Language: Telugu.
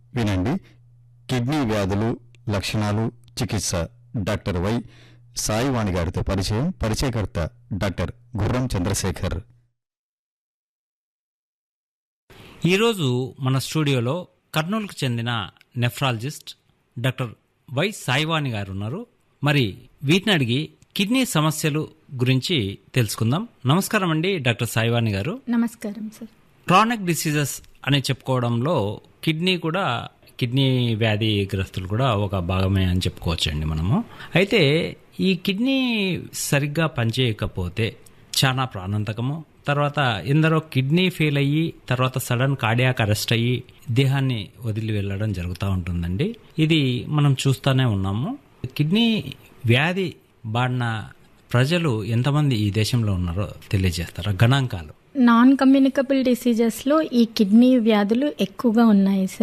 వినండి కిడ్నీ వ్యాధులు లక్షణాలు చికిత్స డాక్టర్ వై సాయివాణి గారితో పరిచయం పరిచయకర్త డాక్టర్ గుర్రం చంద్రశేఖర్ ఈరోజు మన స్టూడియోలో కర్నూలుకు చెందిన నెఫ్రాలజిస్ట్ డాక్టర్ వై సాయివాణి గారు ఉన్నారు మరి వీటిని అడిగి కిడ్నీ సమస్యలు గురించి తెలుసుకుందాం నమస్కారం అండి డాక్టర్ సాయివాణి గారు నమస్కారం సార్ క్రానిక్ డిసీజెస్ అని చెప్పుకోవడంలో కిడ్నీ కూడా కిడ్నీ వ్యాధి గ్రస్తులు కూడా ఒక భాగమే అని చెప్పుకోవచ్చండి మనము అయితే ఈ కిడ్నీ సరిగ్గా పనిచేయకపోతే చాలా ప్రాణాంతకము తర్వాత ఎందరో కిడ్నీ ఫెయిల్ అయ్యి తర్వాత సడన్ కార్డియాక్ అరెస్ట్ అయ్యి దేహాన్ని వదిలి వెళ్ళడం జరుగుతూ ఉంటుందండి ఇది మనం చూస్తూనే ఉన్నాము కిడ్నీ వ్యాధి బాడిన ప్రజలు ఎంతమంది ఈ దేశంలో ఉన్నారో తెలియజేస్తారా గణాంకాలు నాన్ కమ్యూనికబుల్ డిసీజెస్లో ఈ కిడ్నీ వ్యాధులు ఎక్కువగా ఉన్నాయి సార్